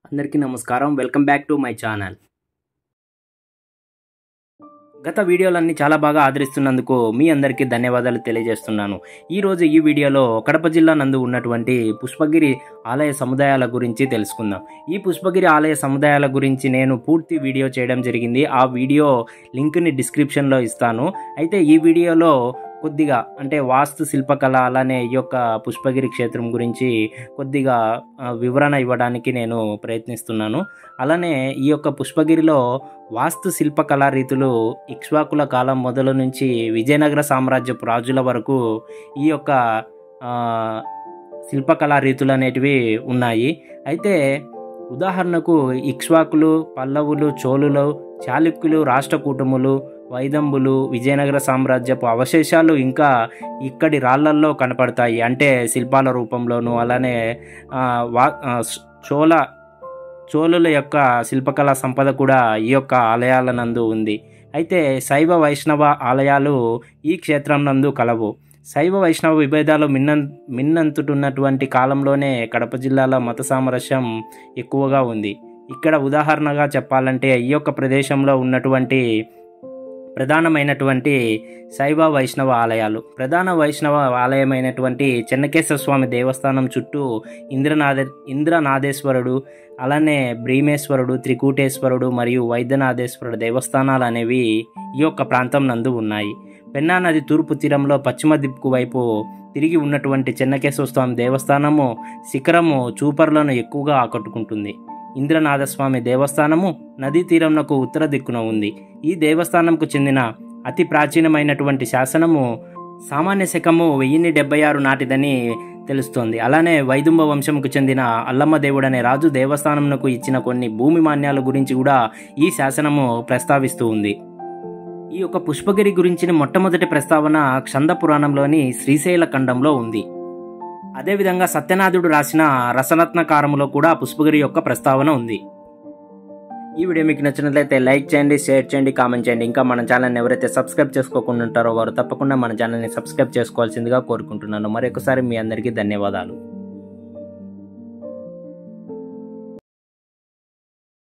అందరికీ నమస్కారం welcome back to my channel గత వీడియోలన్నీ చాలా బాగా ఆదరిస్తున్నందుకు మీ అందరికీ ధన్యవాదాలు తెలియజేస్తున్నాను ఈరోజు ఈ వీడియోలో కడప జిల్లా నందు ఉన్నటువంటి పుష్పగిరి ఆలయ సముదాయాల గురించి తెలుసుకుందాం ఈ పుష్పగిరి ఆలయ సముదాయాల గురించి నేను పూర్తి వీడియో చేయడం జరిగింది ఆ వీడియో లింక్ని డిస్క్రిప్షన్లో ఇస్తాను అయితే ఈ వీడియోలో కొద్దిగా అంటే వాస్తు శిల్పకళ అలానే ఈ యొక్క పుష్పగిరి క్షేత్రం గురించి కొద్దిగా ఆ, వివరణ ఇవ్వడానికి నేను ప్రయత్నిస్తున్నాను అలానే ఈ యొక్క పుష్పగిరిలో వాస్తు శిల్పకళా రీతులు ఇక్ష్వాకుల కాలం మొదలు నుంచి విజయనగర సామ్రాజ్యపు రాజుల వరకు ఈ యొక్క ఆ, శిల్పకళా రీతులు అనేటివి ఉన్నాయి అయితే ఉదాహరణకు ఇక్ష్వాకులు పల్లవులు చోళులు చాళుక్యులు రాష్ట్రకూటములు వైదంబులు విజయనగర సామ్రాజ్యపు అవశేషాలు ఇంకా ఇక్కడి రాళ్ళల్లో కనపడతాయి అంటే శిల్పాల రూపంలోను అలానే ఆ, వా ఆ, చోళ చోళుల యొక్క శిల్పకళా సంపద కూడా ఈ యొక్క ఆలయాల నందు ఉంది అయితే శైవ వైష్ణవ ఆలయాలు ఈ క్షేత్రం నందు కలవు శైవ వైష్ణవ విభేదాలు మిన్న మిన్నంతుతున్నటువంటి కాలంలోనే కడప జిల్లాలో మత సామరస్యం ఎక్కువగా ఉంది ఇక్కడ ఉదాహరణగా చెప్పాలంటే ఈ యొక్క ప్రదేశంలో ఉన్నటువంటి ప్రధానమైనటువంటి శైవ వైష్ణవ ఆలయాలు ప్రధాన వైష్ణవ ఆలయమైనటువంటి చెన్నకేశ్వర స్వామి దేవస్థానం చుట్టూ ఇంద్రనాథ ఇంద్రనాథేశ్వరుడు అలానే భీమేశ్వరుడు త్రికూటేశ్వరుడు మరియు వైద్యనాథేశ్వరుడు దేవస్థానాలు అనేవి ఈ యొక్క ప్రాంతం నందు ఉన్నాయి పెన్నా నది తూర్పు తీరంలో పశ్చిమ దిక్కు వైపు తిరిగి ఉన్నటువంటి చెన్నకేశ్వర స్వామి దేవస్థానము శిఖరము చూపర్లను ఎక్కువగా ఆకట్టుకుంటుంది ఇంద్రనాథస్వామి దేవస్థానము నదీ తీరంనకు ఉత్తర దిక్కున ఉంది ఈ దేవస్థానంకు చెందిన అతి ప్రాచీనమైనటువంటి శాసనము సామాన్య శకము వెయ్యిన్ని డెబ్బై ఆరు నాటిదని తెలుస్తోంది అలానే వైదుంబ వంశంకు చెందిన అల్లమ్మ దేవుడు అనే రాజు దేవస్థానంకు ఇచ్చిన కొన్ని భూమి మాన్యాల గురించి కూడా ఈ శాసనము ప్రస్తావిస్తూ ఉంది ఈ యొక్క పుష్పగిరి గురించిన మొట్టమొదటి ప్రస్తావన క్షంద పురాణంలోని శ్రీశైల ఖండంలో ఉంది అదేవిధంగా సత్యనాథుడు రాసిన రసరత్నకారములో కూడా పుష్పగిరి యొక్క ప్రస్తావన ఉంది ఈ వీడియో మీకు నచ్చినట్లయితే లైక్ చేయండి షేర్ చేయండి కామెంట్ చేయండి ఇంకా మన ఛానల్ని ఎవరైతే సబ్స్క్రైబ్ చేసుకోకుండా ఉంటారో వారు తప్పకుండా మన ఛానల్ని సబ్స్క్రైబ్ చేసుకోవాల్సిందిగా కోరుకుంటున్నాను మరొకసారి మీ అందరికీ ధన్యవాదాలు